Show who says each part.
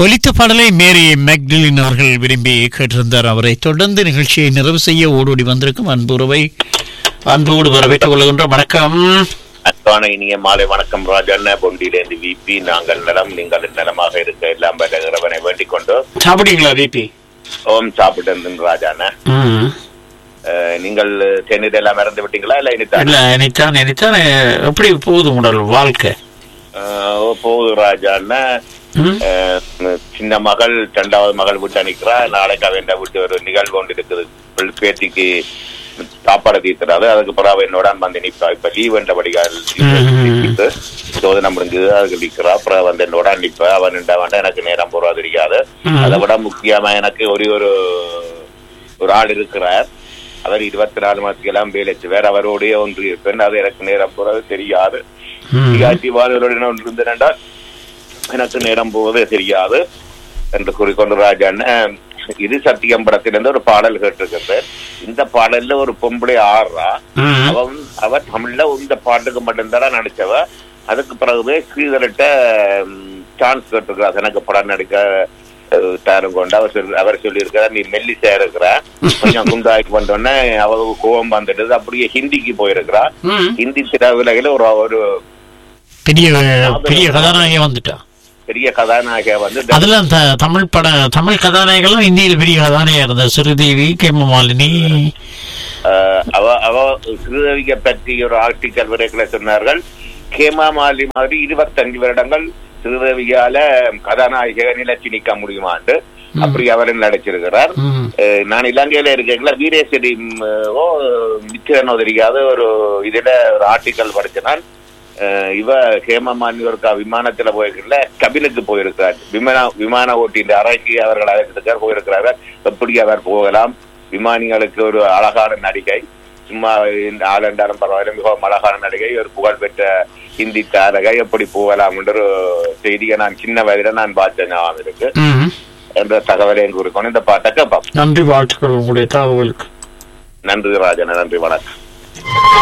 Speaker 1: ஒலித்த பாடலை மேரி மெக்டிலின் அவர்கள் விரும்பி கேட்டிருந்தார் அவரை தொடர்ந்து நிகழ்ச்சியை நிறைவு செய்ய ஓடோடி வந்திருக்கும் அன்புறவை அன்போடு வரவேற்றுக் கொள்கின்ற வணக்கம்
Speaker 2: அன்பான இனிய மாலை வணக்கம் ராஜண்ண பொண்டியிலேருந்து விபி நாங்கள் நலம் நீங்கள் நலமாக இருக்க எல்லாம் பல இறைவனை வேண்டிக் கொண்டு
Speaker 1: சாப்பிட்டீங்களா விபி
Speaker 2: ஓம் சாப்பிட்டு ராஜாண்ண அஹ், நீங்கள் சென்னையில எல்லாம் இறந்து விட்டீங்களா இல்ல இனிதான்
Speaker 1: இல்ல நினைத்தான் நினைத்தான் எப்படி போகுது உடல் வாழ்க்கை
Speaker 2: போகுது ராஜாண்ண
Speaker 1: ம்?
Speaker 2: அஹ், சின்ன மகள் இரண்டாவது மகள் வீட்டை நிக்கிறா நாளைக்கு அவன் விட்டு ஒரு நிகழ்வு ஒன்று இருக்குது பிள்ளை பேத்திக்கு சாப்பாடு தீர்த்துறாரு அதுக்கு பிறகு என்னோட வந்து நிப்பா இப்ப லீவ் என்றபடியால் சோதனை முடிஞ்சது அதுக்கு நிக்கிறா அப்புறம் வந்து என்னோட நிப்ப அவன் நின்றா வேண்டாம் எனக்கு நேரம் போறா தெரியாது
Speaker 1: ம்.
Speaker 2: அதை விட முக்கியமா எனக்கு ஒரே ஒரு ஒரு ஆள் இருக்கிறார் அவர் இருபத்தி நாலு மாசத்துக்கு எல்லாம் வேலை செய்வார் அவரோடைய ஒன்று இருப்பேன் அது எனக்கு நேரம் போறது தெரியாது
Speaker 1: ம்.
Speaker 2: திகாட்சிவாதிகளுடன் ஒன்று இருந்தேன்டால் எனக்கு நேரம் போவதே தெரியாது என்று கூறிக்கொண்டு ராஜான்னு இது சத்தியம் படத்திலிருந்து ஒரு பாடல் கேட்டிருக்கிறேன் இந்த பாடல்ல ஒரு பொம்பளை ஆடுறா
Speaker 1: ம்.
Speaker 2: அவன் அவ தமிழ்ல இந்த பாட்டுக்கு மட்டும்தான் நடிச்சவ அதுக்கு பிறகுவே ஸ்ரீதர்கிட்ட சான்ஸ் கேட்டிருக்கிறா எனக்கு படம் நடிக்க அஹ், தயாரம் கொண்டு அவர் சொல்லி அவர் சொல்லியிருக்கிறார் நீ மெல்லிசா இருக்கிற கொஞ்சம் குண்டாய்க்கு வந்தோடனே அவளுக்கு கோபம் வந்துடுது அப்படியே ஹிந்திக்கு போயிருக்கிறா
Speaker 1: ம்.
Speaker 2: ஹிந்தி திரையுலகில ஒரு ஒரு
Speaker 1: பெரிய பெரிய கதாநாயகி வந்துட்டா
Speaker 2: பெரிய கதாநாயக வந்து
Speaker 1: அதுல அந்த தமிழ் பட தமிழ் கதாநாயகெல்லாம் இந்தியில பெரிய கதாநாயகம் இருந்த சிறுதேவி கேமமாலினி
Speaker 2: அஹ், அவ அவ ஸ்ரீதேவியை பற்றி ஒரு ஆர்டிக்கல் வரைகளை சொன்னார்கள் கேமா மாலி மாதிரி இருபத்தஞ்சு வருடங்கள் ஸ்ரீதேவியால கதாநாயக நிலைச்சு நிக்க முடியுமாண்டு அப்படி அவர் நடிச்சிருக்கிறார்
Speaker 1: ம்.
Speaker 2: அஹ், நான் இலங்கையில இருக்கல வீரேஸ்வரி ம், ஓ மிச்சனோ தெரியாத ஒரு இதுல ஒரு ஆர்டிக்கல் படிச்சனால் இவ ஹேமமானி ஒரு க- விமானத்துல போயிருக்கல கபினுக்கு போயிருக்கிறார் விமான விமான ஓட்டின் அறைக்கு அவர்கள் அழைத்திருக்கார் போயிருக்கிறார் எப்படி அவர் போகலாம் விமானிகளுக்கு ஒரு அழகான நடிகை சும்மா இந்த ஆளண்டாலும் பரவாயில்ல மிகவும் அழகான நடிகை ஒரு புகழ்பெற்ற ஹிந்தி தாரகை எப்படி போகலாம் என்ற ஒரு செய்தியை நான் சின்ன வயதுல நான் பார்த்த ஞாபகம் இருக்கு
Speaker 1: ம்.
Speaker 2: என்ற தகவலையும் கூறிக்கொண்டு இந்த பாட்டை கேட்போம்
Speaker 1: நன்றி வாழ்த்துக்கள் உங்களுடைய தகவலுக்கு
Speaker 2: நன்றி ராஜன் நன்றி வணக்கம்